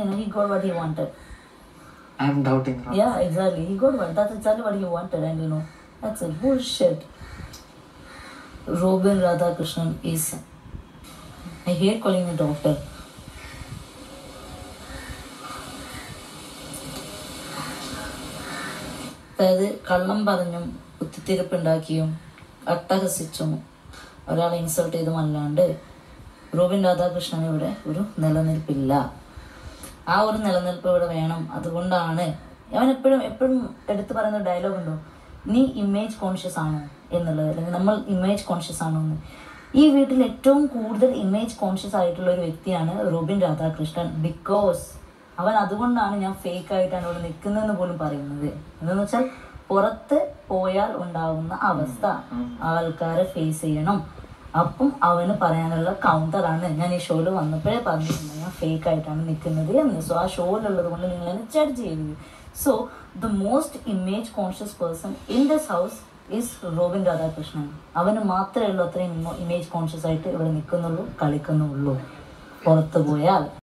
you know, he got what he wanted. I am doubting. Ram. Yeah, exactly. He got what that's exactly what he wanted, and you know, that's a bullshit. Robin Radhakrishnan is. I hate calling him a doctor. അതായത് കള്ളം പറഞ്ഞും കുത്തിത്തിരിപ്പുണ്ടാക്കിയും അട്ടഹസിച്ചും ഒരാളെ insult ചെയ്തും അല്ലാണ്ട് Robin Radhakrishnan ഇവിടെ ഒരു നിലനിൽപ്പില്ല ആ ഒരു നിലനിൽപ്പ് ഇവിടെ വേണം അതുകൊണ്ടാണ് അവൻ എപ്പോഴും എപ്പോഴും എടുത്തു പറയുന്ന ഡയലോഗ് ഉണ്ടോ നീ ഇമേജ് കോൺഷ്യസ് ആണോ എന്നുള്ളത് അല്ലെങ്കിൽ നമ്മൾ ഇമേജ് കോൺഷ്യസ് ആണോ എന്ന് ഈ വീട്ടിൽ ഏറ്റവും കൂടുതൽ ഇമേജ് കോൺഷ്യസ് ആയിട്ടുള്ള ഒരു വ്യക്തിയാണ് റോബിൻ രാധാകൃഷ്ണൻ ബിക്കോസ് അവൻ അതുകൊണ്ടാണ് ഞാൻ ഫേക്ക് ആയിട്ടാണ് ഇവിടെ നിൽക്കുന്നതെന്ന് പോലും പറയുന്നത് എന്താന്ന് വെച്ചാൽ പുറത്ത് പോയാൽ ഉണ്ടാവുന്ന അവസ്ഥ ആൾക്കാരെ ഫേസ് ചെയ്യണം അപ്പം അവന് പറയാനുള്ള കൗണ്ടറാണ് ഞാൻ ഈ ഷോയിൽ വന്നപ്പോഴേ പറഞ്ഞിട്ടുണ്ട് ഞാൻ ഫേക്ക് ആയിട്ടാണ് നിൽക്കുന്നത് എന്ന് സോ ആ ഷോയിലുള്ളത് കൊണ്ട് നിങ്ങൾ എന്നെ ജഡ്ജ് ചെയ്തത് so the most image conscious person in this house is Robin Radhakrishnan അവന് മാത്രമേ ഉള്ളൂ അത്രയും ഇമേജ് കോൺഷ്യസ് ആയിട്ട് ഇവിടെ നിൽക്കുന്നുള്ളൂ കളിക്കുന്നുള്ളൂ പുറത്തു പോയാൽ